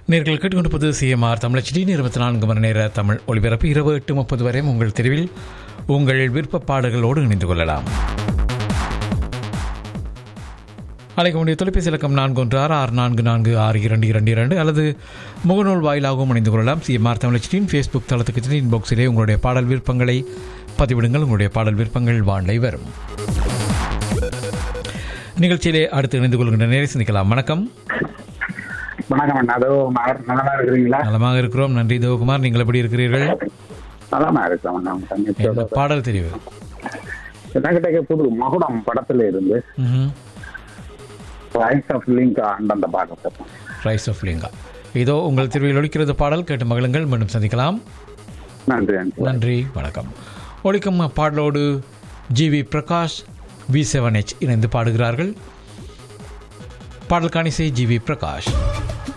நேர்கள் கேட்டுக்கொண்டிருப்பது சிஎம்ஆர் தமிழச்சி இருபத்தி நான்கு மணி நேர தமிழ் ஒளிபரப்பு இரவு எட்டு முப்பது வரை உங்கள் தெருவில் உங்கள் விருப்ப பாடல்களோடு இணைந்து கொள்ளலாம் அழைக்க வேண்டிய தொலைபேசி இலக்கம் நான்கு ஒன்று ஆறு ஆறு நான்கு நான்கு ஆறு இரண்டு இரண்டு இரண்டு அல்லது முகநூல் வாயிலாகவும் இணைந்து கொள்ளலாம் சிஎம்ஆர் தமிழச்சியின் ஃபேஸ்புக் தளத்துக்கு சென்று இன்பாக்ஸிலே உங்களுடைய பாடல் விருப்பங்களை பதிவிடுங்கள் உங்களுடைய பாடல் விருப்பங்கள் வாண்டை வரும் நிகழ்ச்சியிலே அடுத்து இணைந்து கொள்கின்ற நேரை சிந்திக்கலாம் வணக்கம் வணக்கம் அண்ணா அதோ மார் நலமா இருக்கிறீங்களா நலமாக இருக்கிறோம் நன்றி தேவகுமார் நீங்கள் எப்படி இருக்கிறீர்கள் நலமா இருக்கிறோம் அண்ணா உங்க தங்கச்சியோட இந்த பாடல் தெரிவு என்கிட்ட புது மகுடம் படத்துல இருந்து ம்ஹும். ரைஸ் ஆஃப் லிங்க் அந்தந்த பாடத்தை ரைஸ் ஆஃப் லிங்கா இதோ உங்கள் திருவியில் ஒழிக்கிறது பாடல் கேட்டு மகளுங்கள் மீண்டும் சந்திக்கலாம் நன்றி நன்றி நன்றி வணக்கம் ஒழிக்கும் பாடலோடு G V Prakash V seven H இணைந்து பாடுகிறார்கள் பாடல் காணிசை ஜி வி பிரகாஷ்